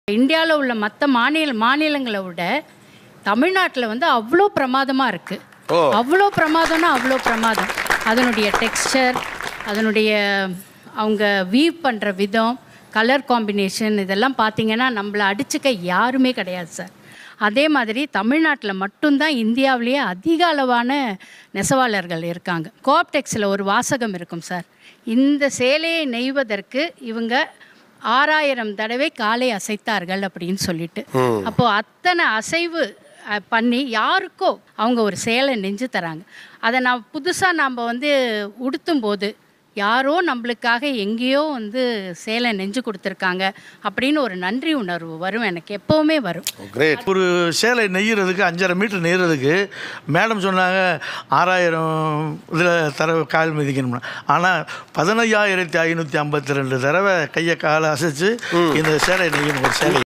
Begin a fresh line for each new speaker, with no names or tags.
இந்தியாவில் உள்ள மற்ற மாநில மாநிலங்களை விட தமிழ்நாட்டில் வந்து அவ்வளோ பிரமாதமாக இருக்குது
ஓ.
அவ்வளோ பிரமாதம்னா அவ்வளோ பிரமாதம் அதனுடைய டெக்ஸ்சர் அதனுடைய அவங்க வீவ் பண்ணுற விதம் கலர் காம்பினேஷன் இதெல்லாம் பார்த்தீங்கன்னா நம்மளை அடிச்சுக்க யாருமே கிடையாது சார் அதே மாதிரி தமிழ்நாட்டில் மட்டும்தான் இந்தியாவிலேயே அதிக அளவான நெசவாளர்கள் இருக்காங்க கோஆப்டெக்ஸில் ஒரு வாசகம் இருக்கும் சார் இந்த சேலையை நெய்வதற்கு இவங்க ஆறாயிரம் தடவை காலை அசைத்தார்கள் அப்படின்னு சொல்லிட்டு அப்போ அத்தனை அசைவு அஹ், பண்ணி யாருக்கோ அவங்க ஒரு சேலை நெஞ்சு தராங்க அதை நான் புதுசாக நாம் வந்து உடுத்தும் போது யாரோ நம்மளுக்காக எங்கேயோ வந்து சேலை நெஞ்சு கொடுத்துருக்காங்க அப்படின்னு ஒரு நன்றி உணர்வு வரும் எனக்கு எப்போவுமே வரும்
கிரேட்
ஒரு சேலை நெய்யறதுக்கு அஞ்சரை மீட்டர் நெய்யறதுக்கு மேடம் சொன்னாங்க ஆறாயிரம் இதில் தடவை கால் மிதிக்கணும்னா ஆனால் பதினையாயிரத்தி ஐநூற்றி ஐம்பத்தி ரெண்டு தடவை கையை காலை அசைச்சு இந்த சேலை நெய்யணும் ஒரு சேலை